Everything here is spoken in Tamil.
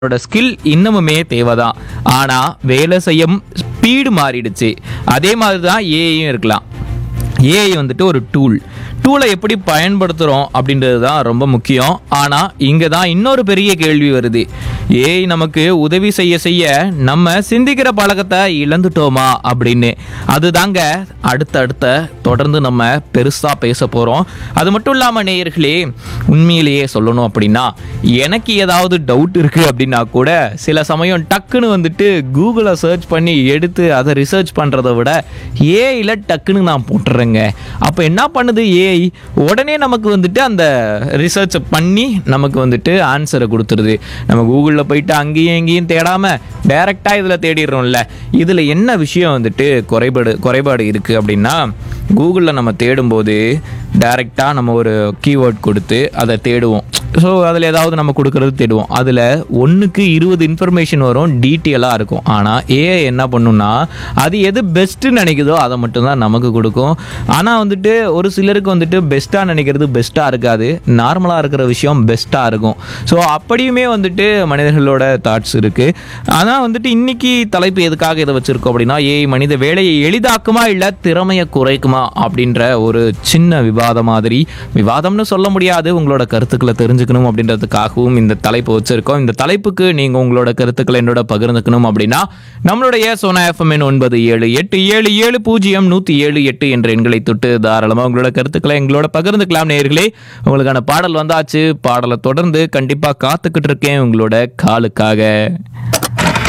அவரோட ஸ்கில் இன்னமுமே தேவைதான் ஆனா வேலை செய்யும் ஸ்பீடு மாறிடுச்சு அதே மாதிரி தான் ஏஐயும் இருக்கலாம் ஏஐ வந்துட்டு ஒரு டூல் டூலை எப்படி பயன்படுத்துகிறோம் அப்படின்றது தான் ரொம்ப முக்கியம் ஆனால் இங்கே தான் இன்னொரு பெரிய கேள்வி வருது ஏஐ நமக்கு உதவி செய்ய செய்ய நம்ம சிந்திக்கிற பழக்கத்தை இழந்துட்டோமா அப்படின்னு அதுதாங்க அடுத்தடுத்த தொடர்ந்து நம்ம பெருசாக பேச போகிறோம் அது மட்டும் இல்லாமல் நேயர்களே உண்மையிலேயே சொல்லணும் அப்படின்னா எனக்கு ஏதாவது டவுட் இருக்குது அப்படின்னா கூட சில சமயம் டக்குன்னு வந்துட்டு கூகுளை சர்ச் பண்ணி எடுத்து அதை ரிசர்ச் பண்ணுறதை விட ஏஐயில் டக்குன்னு நான் போட்டுறேங்க அப்போ என்ன பண்ணுது ஏஐ உடனே நமக்கு வந்துட்டு அந்த ரிசர்ச்சை பண்ணி நமக்கு வந்துட்டு ஆன்சரை கொடுத்துருது நம்ம கூகுளில் போயிட்டு அங்கேயும் இங்கேயும் தேடாமல் டைரெக்டாக இதில் தேடிடுறோம்ல இதில் என்ன விஷயம் வந்துட்டு குறைபாடு குறைபாடு இருக்குது அப்படின்னா கூகுளில் நம்ம தேடும்போது டைரெக்டாக நம்ம ஒரு கீவேர்ட் கொடுத்து அதை தேடுவோம் ஸோ அதில் ஏதாவது நம்ம கொடுக்கறது தேடுவோம் அதில் ஒன்றுக்கு இருபது இன்ஃபர்மேஷன் வரும் டீட்டெயிலாக இருக்கும் ஆனால் ஏஐ என்ன பண்ணுன்னா அது எது பெஸ்ட்டுன்னு நினைக்குதோ அதை மட்டும்தான் நமக்கு கொடுக்கும் ஆனால் வந்துட்டு ஒரு சிலருக்கு வந்துட்டு பெஸ்ட்டாக நினைக்கிறது பெஸ்ட்டாக இருக்காது நார்மலாக இருக்கிற விஷயம் பெஸ்ட்டாக இருக்கும் ஸோ அப்படியுமே வந்துட்டு மனிதர்களோட தாட்ஸ் இருக்குது ஆனால் வந்துட்டு இன்னைக்கு தலைப்பு எதுக்காக இதை வச்சுருக்கோம் அப்படின்னா ஏஐ மனித வேலையை எளிதாக்குமா இல்லை திறமையை குறைக்குமா அப்படின்ற ஒரு சின்ன விவாதம் மாதிரி விவாதம்னு சொல்ல முடியாது உங்களோட கருத்துக்களை தெரிஞ்சுக்கணும் அப்படின்றதுக்காகவும் இந்த தலைப்பு வச்சிருக்கோம் இந்த தலைப்புக்கு நீங்கள் உங்களோட கருத்துக்களை என்னோட பகிர்ந்துக்கணும் அப்படின்னா நம்மளுடைய சோனா எஃப்எம்என் ஒன்பது ஏழு எட்டு ஏழு ஏழு பூஜ்ஜியம் நூற்றி ஏழு எட்டு என்ற எண்களை தொட்டு தாராளமாக உங்களோட கருத்துக்களை எங்களோட பகிர்ந்துக்கலாம் நேர்களே உங்களுக்கான பாடல் வந்தாச்சு பாடலை தொடர்ந்து கண்டிப்பாக காத்துக்கிட்டு இருக்கேன் உங்களோட காலுக்காக